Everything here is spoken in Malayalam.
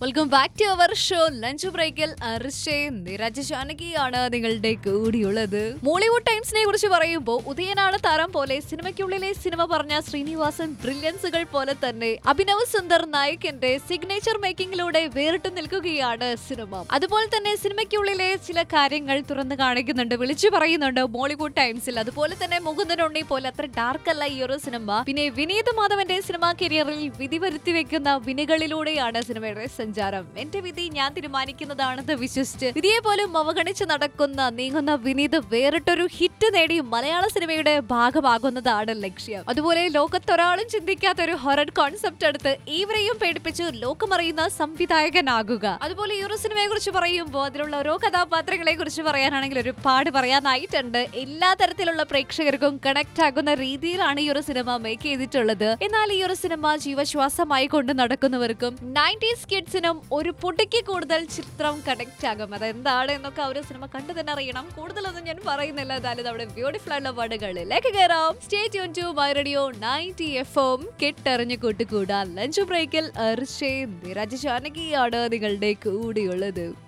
welcome back to our show lunch ബ്രേക്കിൽ അർഷയും നിരജ ജാനകിയാണ് നിങ്ങളുടെ കൂടിയുള്ളത് മോളിവുഡ് ടൈംസിനെ കുറിച്ച് പറയുമ്പോൾ ഉദയനാണ് താരം പോലെ സിനിമയ്ക്കുള്ളിലെ സിനിമ പറഞ്ഞ ശ്രീനിവാസൻ ബ്രില്യൻസുകൾ പോലെ തന്നെ അഭിനവ് സുന്ദർ നായകന്റെ സിഗ്നേച്ചർ മേക്കിംഗിലൂടെ വേറിട്ട് നിൽക്കുകയാണ് സിനിമ അതുപോലെ തന്നെ സിനിമയ്ക്കുള്ളിലെ ചില കാര്യങ്ങൾ തുറന്നു കാണിക്കുന്നുണ്ട് വിളിച്ചു പറയുന്നുണ്ട് മോളിവുഡ് ടൈംസിൽ അതുപോലെ തന്നെ മുകുന്ദൻ ഉണ്ണി പോലെ അത്ര ഡാർക്ക് അല്ല ഈ ഒരു സിനിമ പിന്നെ വിനീത് മാധവന്റെ സിനിമാ കരിയറിൽ വിധി വരുത്തി വെക്കുന്ന വിനികളിലൂടെയാണ് സിനിമയുടെ സഞ്ചാരം എന്റെ വിധി ഞാൻ തീരുമാനിക്കുന്നതാണെന്ന് വിശ്വസിച്ച് വിധിയെ പോലും അവഗണിച്ച് നടക്കുന്ന നീങ്ങുന്ന വിനീത് വേറിട്ടൊരു ഹിറ്റ് നേടി മലയാള സിനിമയുടെ ഭാഗമാകുന്നതാണ് ലക്ഷ്യം അതുപോലെ ലോകത്തൊരാളും ചിന്തിക്കാത്ത ഒരു ഹൊറർ കോൺസെപ്റ്റ് എടുത്ത് ഇവരെയും പേടിപ്പിച്ച് ലോകമറിയുന്ന സംവിധായകനാകുക അതുപോലെ ഈ ഒരു സിനിമയെ കുറിച്ച് പറയുമ്പോൾ അതിലുള്ള ഓരോ കഥാപാത്രങ്ങളെ കുറിച്ച് പറയാനാണെങ്കിൽ ഒരുപാട് പറയാനായിട്ടുണ്ട് എല്ലാ തരത്തിലുള്ള പ്രേക്ഷകർക്കും കണക്ട് ആകുന്ന രീതിയിലാണ് ഈ ഒരു സിനിമ മേക്ക് ചെയ്തിട്ടുള്ളത് എന്നാൽ ഈ ഒരു സിനിമ ജീവശ്വാസമായി കൊണ്ട് നടക്കുന്നവർക്കും നയൻറ്റീസ് കിഡ്സിനും ഒരു പൊടിക്ക് കൂടുതൽ ചിത്രം കണക്ട് ആകും അതെന്താണ് എന്നൊക്കെ ആ ഒരു സിനിമ കണ്ടു തന്നെ അറിയണം കൂടുതലൊന്നും ഞാൻ പറയുന്നില്ല എന്നാലും നമ്മുടെ ബ്യൂട്ടിഫുൾ ആയിട്ടുള്ള പാടുകളിലേക്ക് കയറാം stay tune to my radio ninety F M കെട്ടറിഞ്ഞു കൂട്ടുകൂടാ ലഞ്ച് ബ്രേക്കിൽ അർഷേ നിരജ് ജാനകിയാണ് നിങ്ങളുടെ കൂടെയുള്ളത്